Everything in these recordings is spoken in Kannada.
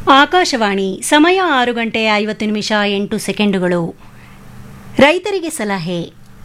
ಆಕಾಶವಾಣಿ ಸಮಯ ಆರು ಗಂಟೆ ಐವತ್ತು ನಿಮಿಷ ಎಂಟು ಸೆಕೆಂಡುಗಳು ರೈತರಿಗೆ ಸಲಹೆ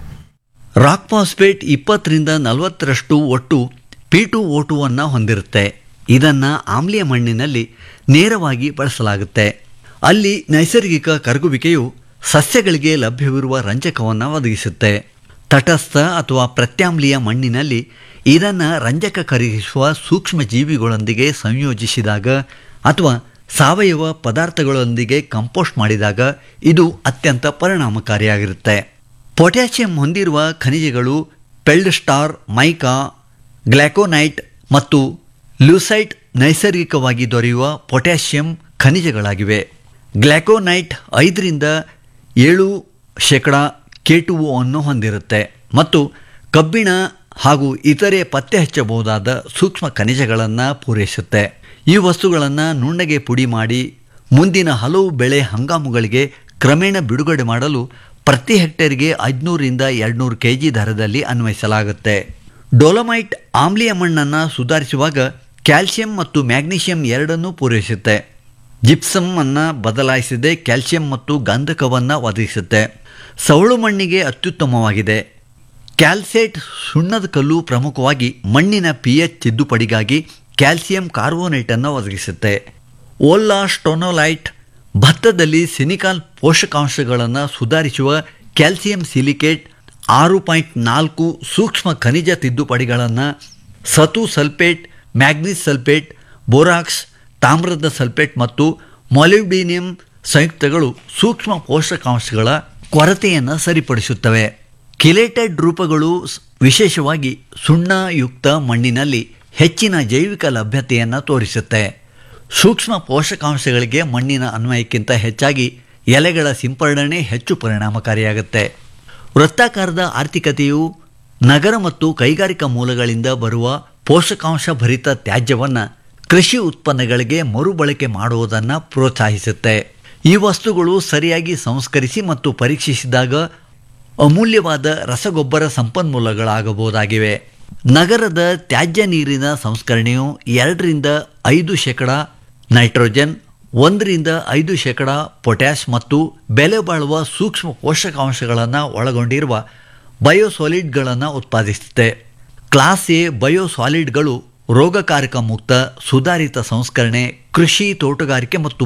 ರಾಕ್ ಫಾಸ್ಫೇಟ್ ಇಪ್ಪತ್ತರಿಂದ ನಲವತ್ತರಷ್ಟು ಒಟ್ಟು ಪಿ ಟು ಓ ಟುವನ್ನು ಹೊಂದಿರುತ್ತೆ ಇದನ್ನು ಆಮ್ಲೀಯ ಮಣ್ಣಿನಲ್ಲಿ ನೇರವಾಗಿ ಬಳಸಲಾಗುತ್ತೆ ಅಲ್ಲಿ ನೈಸರ್ಗಿಕ ಕರಗುವಿಕೆಯು ಸಸ್ಯಗಳಿಗೆ ಲಭ್ಯವಿರುವ ರಂಜಕವನ್ನು ಒದಗಿಸುತ್ತೆ ತಟಸ್ಥ ಅಥವಾ ಪ್ರತ್ಯಾಮ್ಲೀಯ ಮಣ್ಣಿನಲ್ಲಿ ಇದನ್ನು ರಂಜಕ ಕರಗಿಸುವ ಸೂಕ್ಷ್ಮ ಜೀವಿಗಳೊಂದಿಗೆ ಸಂಯೋಜಿಸಿದಾಗ ಅಥವಾ ಸಾವಯವ ಪದಾರ್ಥಗಳೊಂದಿಗೆ ಕಂಪೋಸ್ಟ್ ಮಾಡಿದಾಗ ಇದು ಅತ್ಯಂತ ಪರಿಣಾಮಕಾರಿಯಾಗಿರುತ್ತೆ ಪೊಟ್ಯಾಷಿಯಂ ಹೊಂದಿರುವ ಖನಿಜಗಳು ಪೆಲ್ಡ್ ಸ್ಟಾರ್ ಮೈಕಾ ಗ್ಲ್ಯಾಕೋನೈಟ್ ಮತ್ತು ಲ್ಯೂಸೈಟ್ ನೈಸರ್ಗಿಕವಾಗಿ ದೊರೆಯುವ ಪೊಟ್ಯಾಷಿಯಂ ಖನಿಜಗಳಾಗಿವೆ ಗ್ಲ್ಯಾಕೋನೈಟ್ ಐದರಿಂದ ಏಳು ಶೇಕಡ ಕೆಟುವು ಅನ್ನು ಹೊಂದಿರುತ್ತೆ ಮತ್ತು ಕಬ್ಬಿಣ ಹಾಗೂ ಇತರೆ ಪತ್ತೆ ಹಚ್ಚಬಹುದಾದ ಸೂಕ್ಷ್ಮ ಖನಿಜಗಳನ್ನು ಪೂರೈಸುತ್ತೆ ಈ ವಸ್ತುಗಳನ್ನು ನುಣ್ಣಗೆ ಪುಡಿ ಮಾಡಿ ಮುಂದಿನ ಹಲವು ಬೆಳೆ ಹಂಗಾಮುಗಳಿಗೆ ಕ್ರಮೇಣ ಬಿಡುಗಡೆ ಮಾಡಲು ಪ್ರತಿ ಹೆಕ್ಟೇರ್ಗೆ ಐದುನೂರಿಂದ ಎರಡುನೂರು ಕೆ ಜಿ ದರದಲ್ಲಿ ಅನ್ವಯಿಸಲಾಗುತ್ತೆ ಡೊಲೊಮೈಟ್ ಆಮ್ಲೀಯ ಮಣ್ಣನ್ನು ಸುಧಾರಿಸುವಾಗ ಕ್ಯಾಲ್ಸಿಯಂ ಮತ್ತು ಮ್ಯಾಗ್ನೀಷಿಯಂ ಎರಡನ್ನೂ ಪೂರೈಸುತ್ತೆ ಜಿಪ್ಸಮ್ ಅನ್ನು ಬದಲಾಯಿಸದೆ ಕ್ಯಾಲ್ಸಿಯಂ ಮತ್ತು ಗಂಧಕವನ್ನು ಒದಗಿಸುತ್ತೆ ಸವಳು ಮಣ್ಣಿಗೆ ಅತ್ಯುತ್ತಮವಾಗಿದೆ ಕ್ಯಾಲ್ಸೇಟ್ ಸುಣ್ಣದ ಕಲ್ಲು ಪ್ರಮುಖವಾಗಿ ಮಣ್ಣಿನ ಪಿ ಎಚ್ ತಿದ್ದುಪಡಿಗಾಗಿ ಕ್ಯಾಲ್ಸಿಯಂ ಕಾರ್ಬೋನೇಟನ್ನು ಒದಗಿಸುತ್ತೆ ಓಲ್ಲಾ ಸ್ಟೊನೊಲೈಟ್ ಭತ್ತದಲ್ಲಿ ಸಿನಿಕಾಲ್ ಪೋಷಕಾಂಶಗಳನ್ನು ಸುಧಾರಿಸುವ ಕ್ಯಾಲ್ಸಿಯಂ ಸಿಲಿಕೇಟ್ ಆರು ಪಾಯಿಂಟ್ ನಾಲ್ಕು ಸೂಕ್ಷ್ಮ ಖನಿಜ ತಿದ್ದುಪಡಿಗಳನ್ನು ಸತು ಸಲ್ಫೇಟ್ ಮ್ಯಾಗ್ನೀಸ್ ಸಲ್ಫೇಟ್ ಬೋರಾಕ್ಸ್ ತಾಮ್ರದ ಸಲ್ಫೇಟ್ ಮತ್ತು ಮೊಲಿಬ್ಡಿನಿಯಂ ಸಂಯುಕ್ತಗಳು ಸೂಕ್ಷ್ಮ ಪೋಷಕಾಂಶಗಳ ಕೊರತೆಯನ್ನು ಸರಿಪಡಿಸುತ್ತವೆ ಕಿಲೇಟೆಡ್ ರೂಪಗಳು ಸ್- ವಿಶೇಷವಾಗಿ ಸುಣ್ಣಯುಕ್ತ ಮಣ್ಣಿನಲ್ಲಿ ಹೆಚ್ಚಿನ ಜೈವಿಕ ಲಭ್ಯತೆಯನ್ನು ತೋರಿಸುತ್ತೆ ಸೂಕ್ಷ್ಮ ಪೋಷಕಾಂಶಗಳಿಗೆ ಮಣ್ಣಿನ ಅನ್ವಯಕ್ಕಿಂತ ಹೆಚ್ಚಾಗಿ ಎಲೆಗಳ ಸಿಂಪರಣೆ ಹೆಚ್ಚು ಪರಿಣಾಮಕಾರಿಯಾಗುತ್ತೆ ವೃತ್ತಾಕಾರದ ಆರ್ಥಿಕತೆಯು ನಗರ ಮತ್ತು ಕೈಗಾರಿಕಾ ಮೂಲಗಳಿಂದ ಬರುವ ಪೋಷಕಾಂಶ ಭರಿತ ತ್ಯಾಜ್ಯವನ್ನು ಕೃಷಿ ಉತ್ಪನ್ನಗಳಿಗೆ ಮರುಬಳಕೆ ಮಾಡುವುದನ್ನು ಪ್ರೋತ್ಸಾಹಿಸುತ್ತೆ ಈ ವಸ್ತುಗಳು ಸರಿಯಾಗಿ ಸಂಸ್ಕರಿಸಿ ಮತ್ತು ಪರೀಕ್ಷಿಸಿದಾಗ ಅಮೂಲ್ಯವಾದ ರಸಗೊಬ್ಬರ ಸಂಪನ್ಮೂಲಗಳಾಗಬಹುದಾಗಿವೆ ನಗರದ ತ್ಯಾಜ್ಯ ನೀರಿನ ಸಂಸ್ಕರಣೆಯು ಎರಡರಿಂದ ಐದು ಶೇಕಡ ನೈಟ್ರೋಜನ್ ಒಂದರಿಂದ ಐದು ಶೇಕಡ ಪೊಟ್ಯಾಷ್ ಮತ್ತು ಬೆಲೆ ಬಾಳುವ ಸೂಕ್ಷ್ಮ ಪೋಷಕಾಂಶಗಳನ್ನು ಒಳಗೊಂಡಿರುವ ಬಯೋಸಾಲಿಡ್ಗಳನ್ನು ಉತ್ಪಾದಿಸುತ್ತೆ ಕ್ಲಾಸ್ ಎ ಬಯೋಸಾಲಿಡ್ಗಳು ರೋಗಕಾರಕ ಮುಕ್ತ ಸುಧಾರಿತ ಸಂಸ್ಕರಣೆ ಕೃಷಿ ತೋಟಗಾರಿಕೆ ಮತ್ತು